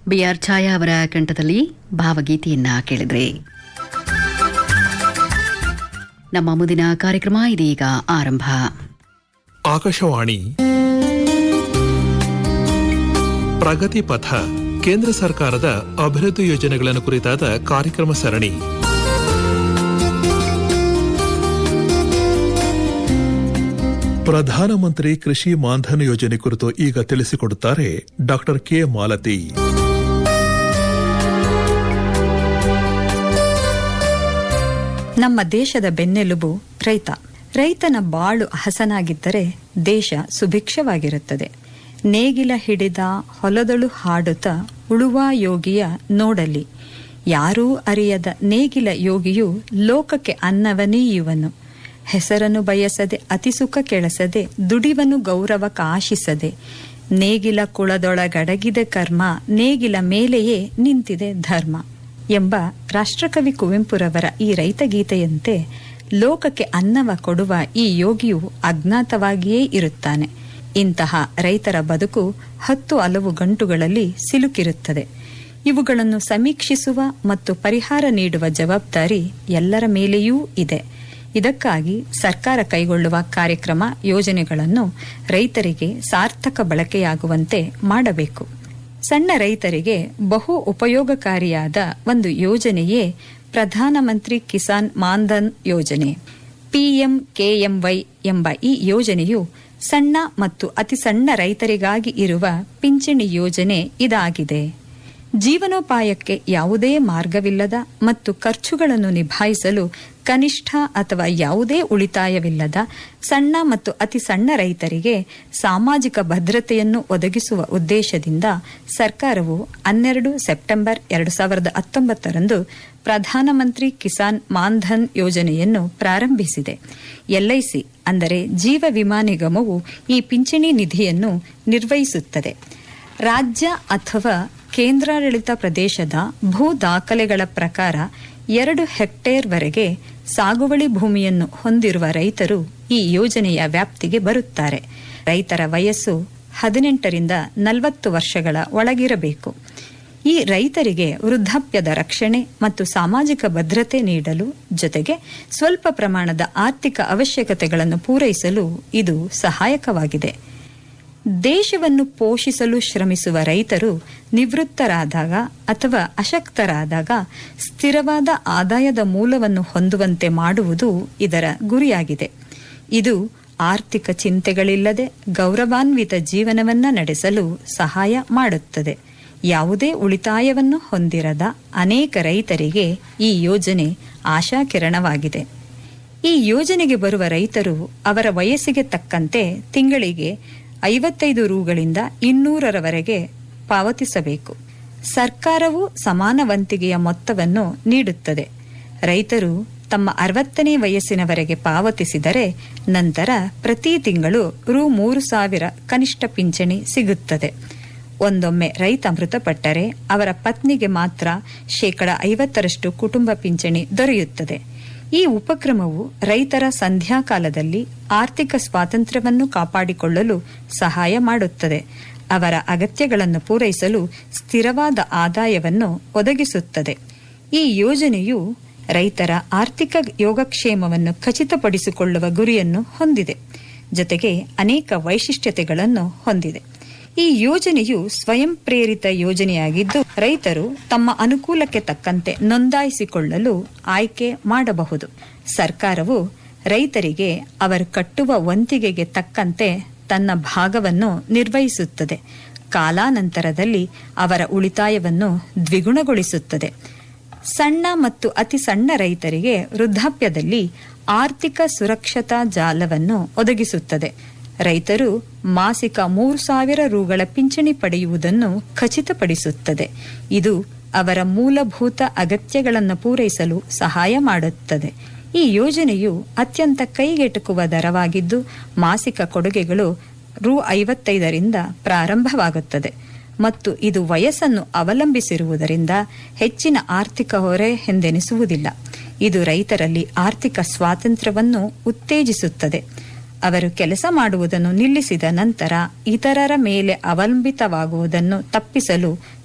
B R ಛಾಯಾ ಅವರ ಕಂಠದಲ್ಲಿ ಭಾವಗೀತೆಯನ್ನ ಕೇಳಿದ್ರಿ ನಮ್ಮ ಮುಂದಿನ ಕಾರ್ಯಕ್ರಮ ಇದೀಗ ಆರಂಭ ಆಕಾಶವಾಣಿ ಪ್ರಗತಿ ಪಥ ಕೇಂದ್ರ ಸರ್ಕಾರದ ಅಭಿವೃದ್ಧಿ ಯೋಜನೆಗಳನ್ನು ಕುರಿತಾದ ಕಾರ್ಯಕ್ರಮ ಸರಣಿ ಪ್ರಧಾನಮಂತ್ರಿ ಕೃಷಿ ಮಾನ್ಧನ್ ಯೋಜನೆ ಕುರಿತು ಈಗ ತಿಳಿಸಿಕೊಡುತ್ತಾರೆ ಡಾಕ್ಟರ್ ಕೆ ಮಾಲತಿ ನಮ್ಮ ದೇಶದ ಬೆನ್ನೆಲುಬು ರೈತ ರೈತನ ಬಾಳು ಹಸನಾಗಿದ್ದರೆ ದೇಶ ಸುಭಿಕ್ಷವಾಗಿರುತ್ತದೆ ನೇಗಿಲ ಹಿಡಿದ ಹೊಲದಳು ಹಾಡುತ್ತ ಉಳುವ ಯೋಗಿಯ ನೋಡಲಿ ಯಾರೂ ಅರಿಯದ ನೇಗಿಲ ಯೋಗಿಯು ಲೋಕಕ್ಕೆ ಅನ್ನವನೀಯುವನು ಹೆಸರನ್ನು ಬಯಸದೆ ಅತಿಸುಖ ಕೆಳಸದೆ ದುಡಿವನು ಗೌರವ ಕಾಶಿಸದೆ ನೇಗಿಲ ಕುಳದೊಳಗಡಗಿದೆ ಕರ್ಮ ನೇಗಿಲ ಮೇಲೆಯೇ ನಿಂತಿದೆ ಧರ್ಮ ಎಂಬ ರಾಷ್ಟ್ರಕವಿ ಕುವೆಂಪುರವರ ಈ ರೈತಗೀತೆಯಂತೆ ಲೋಕಕ್ಕೆ ಅನ್ನವ ಕೊಡುವ ಈ ಯೋಗಿಯು ಅಜ್ಞಾತವಾಗಿಯೇ ಇರುತ್ತಾನೆ ಇಂತಹ ರೈತರ ಬದುಕು ಹತ್ತು ಹಲವು ಗಂಟುಗಳಲ್ಲಿ ಸಿಲುಕಿರುತ್ತದೆ ಇವುಗಳನ್ನು ಸಮೀಕ್ಷಿಸುವ ಮತ್ತು ಪರಿಹಾರ ನೀಡುವ ಜವಾಬ್ದಾರಿ ಎಲ್ಲರ ಮೇಲೆಯೂ ಇದೆ ಇದಕ್ಕಾಗಿ ಸರ್ಕಾರ ಕೈಗೊಳ್ಳುವ ಕಾರ್ಯಕ್ರಮ ಯೋಜನೆಗಳನ್ನು ರೈತರಿಗೆ ಸಾರ್ಥಕ ಬಳಕೆಯಾಗುವಂತೆ ಮಾಡಬೇಕು ಸಣ್ಣ ರೈತರಿಗೆ ಬಹು ಉಪಯೋಗಕಾರಿಯಾದ ಒಂದು ಯೋಜನೆಯೇ ಪ್ರಧಾನಮಂತ್ರಿ ಕಿಸಾನ್ ಮಾನ್ಧನ್ ಯೋಜನೆ ಪಿಎಂಕೆಎಂವೈ ಎಂಬ ಈ ಯೋಜನೆಯು ಸಣ್ಣ ಮತ್ತು ಅತಿ ಸಣ್ಣ ರೈತರಿಗಾಗಿ ಇರುವ ಪಿಂಚಣಿ ಯೋಜನೆ ಇದಾಗಿದೆ ಜೀವನೋಪಾಯಕ್ಕೆ ಯಾವುದೇ ಮಾರ್ಗವಿಲ್ಲದ ಮತ್ತು ಖರ್ಚುಗಳನ್ನು ನಿಭಾಯಿಸಲು ಕನಿಷ್ಠ ಅಥವಾ ಯಾವುದೇ ಉಳಿತಾಯವಿಲ್ಲದ ಸಣ್ಣ ಮತ್ತು ಅತಿ ಸಣ್ಣ ರೈತರಿಗೆ ಸಾಮಾಜಿಕ ಭದ್ರತೆಯನ್ನು ಒದಗಿಸುವ ಉದ್ದೇಶದಿಂದ ಸರ್ಕಾರವು ಹನ್ನೆರಡು ಸೆಪ್ಟೆಂಬರ್ ಎರಡು ಸಾವಿರದ ಹತ್ತೊಂಬತ್ತರಂದು ಪ್ರಧಾನಮಂತ್ರಿ ಕಿಸಾನ್ ಮಾನ್ಧನ್ ಯೋಜನೆಯನ್ನು ಪ್ರಾರಂಭಿಸಿದೆ ಎಲ್ಐಸಿ ಅಂದರೆ ಜೀವ ವಿಮಾ ನಿಗಮವು ಈ ಪಿಂಚಣಿ ನಿಧಿಯನ್ನು ನಿರ್ವಹಿಸುತ್ತದೆ ರಾಜ್ಯ ಅಥವಾ ಕೇಂದ್ರಾಡಳಿತ ಪ್ರದೇಶದ ಭೂ ದಾಖಲೆಗಳ ಪ್ರಕಾರ ಎರಡು ಹೆಕ್ಟೇರ್ವರೆಗೆ ಸಾಗುವಳಿ ಭೂಮಿಯನ್ನು ಹೊಂದಿರುವ ರೈತರು ಈ ಯೋಜನೆಯ ವ್ಯಾಪ್ತಿಗೆ ಬರುತ್ತಾರೆ ರೈತರ ವಯಸ್ಸು ಹದಿನೆಂಟರಿಂದ ನಲವತ್ತು ವರ್ಷಗಳ ಒಳಗಿರಬೇಕು ಈ ರೈತರಿಗೆ ವೃದ್ಧಾಪ್ಯದ ರಕ್ಷಣೆ ಮತ್ತು ಸಾಮಾಜಿಕ ಭದ್ರತೆ ನೀಡಲು ಜೊತೆಗೆ ಸ್ವಲ್ಪ ಪ್ರಮಾಣದ ಆರ್ಥಿಕ ಅವಶ್ಯಕತೆಗಳನ್ನು ಪೂರೈಸಲು ಇದು ಸಹಾಯಕವಾಗಿದೆ ದೇಶವನ್ನು ಪೋಷಿಸಲು ಶ್ರಮಿಸುವ ರೈತರು ನಿವೃತ್ತರಾದಾಗ ಅಥವಾ ಅಶಕ್ತರಾದಾಗ ಸ್ಥಿರವಾದ ಆದಾಯದ ಮೂಲವನ್ನು ಹೊಂದುವಂತೆ ಮಾಡುವುದು ಇದರ ಗುರಿಯಾಗಿದೆ ಇದು ಆರ್ಥಿಕ ಚಿಂತೆಗಳಿಲ್ಲದೆ ಗೌರವಾನ್ವಿತ ಜೀವನವನ್ನ ನಡೆಸಲು ಸಹಾಯ ಮಾಡುತ್ತದೆ ಯಾವುದೇ ಉಳಿತಾಯವನ್ನು ಹೊಂದಿರದ ಅನೇಕ ರೈತರಿಗೆ ಈ ಯೋಜನೆ ಆಶಾಕಿರಣವಾಗಿದೆ ಈ ಯೋಜನೆಗೆ ಬರುವ ರೈತರು ಅವರ ವಯಸ್ಸಿಗೆ ತಕ್ಕಂತೆ ತಿಂಗಳಿಗೆ ಐವತ್ತೈದು ರೂಗಳಿಂದ ಇನ್ನೂರರವರೆಗೆ ಪಾವತಿಸಬೇಕು ಸರ್ಕಾರವು ಸಮಾನ ವಂತಿಗೆಯ ಮೊತ್ತವನ್ನು ನೀಡುತ್ತದೆ ರೈತರು ತಮ್ಮ ಅರವತ್ತನೇ ವಯಸ್ಸಿನವರೆಗೆ ಪಾವತಿಸಿದರೆ ನಂತರ ಪ್ರತಿ ತಿಂಗಳು ರು ಮೂರು ಸಾವಿರ ಕನಿಷ್ಠ ಪಿಂಚಣಿ ಸಿಗುತ್ತದೆ ಒಂದೊಮ್ಮೆ ರೈತ ಮೃತಪಟ್ಟರೆ ಅವರ ಪತ್ನಿಗೆ ಮಾತ್ರ ಶೇಕಡ ಐವತ್ತರಷ್ಟು ಕುಟುಂಬ ಪಿಂಚಣಿ ದೊರೆಯುತ್ತದೆ ಈ ಉಪಕ್ರಮವು ರೈತರ ಸಂಧ್ಯಾಕಾಲದಲ್ಲಿ ಆರ್ಥಿಕ ಸ್ವಾತಂತ್ರ್ಯವನ್ನು ಕಾಪಾಡಿಕೊಳ್ಳಲು ಸಹಾಯ ಮಾಡುತ್ತದೆ ಅವರ ಅಗತ್ಯಗಳನ್ನು ಪೂರೈಸಲು ಸ್ಥಿರವಾದ ಆದಾಯವನ್ನು ಒದಗಿಸುತ್ತದೆ ಈ ಯೋಜನೆಯು ರೈತರ ಆರ್ಥಿಕ ಯೋಗಕ್ಷೇಮವನ್ನು ಖಚಿತಪಡಿಸಿಕೊಳ್ಳುವ ಗುರಿಯನ್ನು ಹೊಂದಿದೆ ಜೊತೆಗೆ ಅನೇಕ ವೈಶಿಷ್ಟ್ಯತೆಗಳನ್ನು ಹೊಂದಿದೆ ಈ ಯೋಜನೆಯು ಸ್ವಯಂ ಪ್ರೇರಿತ ಯೋಜನೆಯಾಗಿದ್ದು ರೈತರು ತಮ್ಮ ಅನುಕೂಲಕ್ಕೆ ತಕ್ಕಂತೆ ನೋಂದಾಯಿಸಿಕೊಳ್ಳಲು ಆಯ್ಕೆ ಮಾಡಬಹುದು ಸರ್ಕಾರವು ರೈತರಿಗೆ ಅವರು ಕಟ್ಟುವ ವಂತಿಗೆಗೆ ತಕ್ಕಂತೆ ತನ್ನ ಭಾಗವನ್ನು ನಿರ್ವಹಿಸುತ್ತದೆ ಕಾಲಾನಂತರದಲ್ಲಿ ಅವರ ಉಳಿತಾಯವನ್ನು ದ್ವಿಗುಣಗೊಳಿಸುತ್ತದೆ ಸಣ್ಣ ಮತ್ತು ಅತಿ ಸಣ್ಣ ರೈತರಿಗೆ ವೃದ್ಧಾಪ್ಯದಲ್ಲಿ ಆರ್ಥಿಕ ಸುರಕ್ಷತಾ ಜಾಲವನ್ನು ಒದಗಿಸುತ್ತದೆ ರೈತರು ಮಾಸಿಕ ಮೂರು ಸಾವಿರ ರೂಗಳ ಪಿಂಚಣಿ ಪಡೆಯುವುದನ್ನು ಖಚಿತಪಡಿಸುತ್ತದೆ ಇದು ಅವರ ಮೂಲಭೂತ ಅಗತ್ಯಗಳನ್ನು ಪೂರೈಸಲು ಸಹಾಯ ಮಾಡುತ್ತದೆ ಈ ಯೋಜನೆಯು ಅತ್ಯಂತ ಕೈಗೆಟುಕುವ ದರವಾಗಿದ್ದು ಮಾಸಿಕ ಕೊಡುಗೆಗಳು ರು ಐವತ್ತೈದರಿಂದ ಪ್ರಾರಂಭವಾಗುತ್ತದೆ ಮತ್ತು ಇದು ವಯಸ್ಸನ್ನು ಅವಲಂಬಿಸಿರುವುದರಿಂದ ಹೆಚ್ಚಿನ ಆರ್ಥಿಕ ಹೊರೆ ಎಂದೆನಿಸುವುದಿಲ್ಲ ಇದು ರೈತರಲ್ಲಿ ಆರ್ಥಿಕ ಸ್ವಾತಂತ್ರ್ಯವನ್ನು ಉತ್ತೇಜಿಸುತ್ತದೆ ಅವರು ಕೆಲಸ ಮಾಡುವುದನ್ನು ನಿಲ್ಲಿಸಿದ ನಂತರ ಇತರರ ಮೇಲೆ ಅವಲಂಬಿತವಾಗುವುದನ್ನು ತಪ್ಪಿಸಲು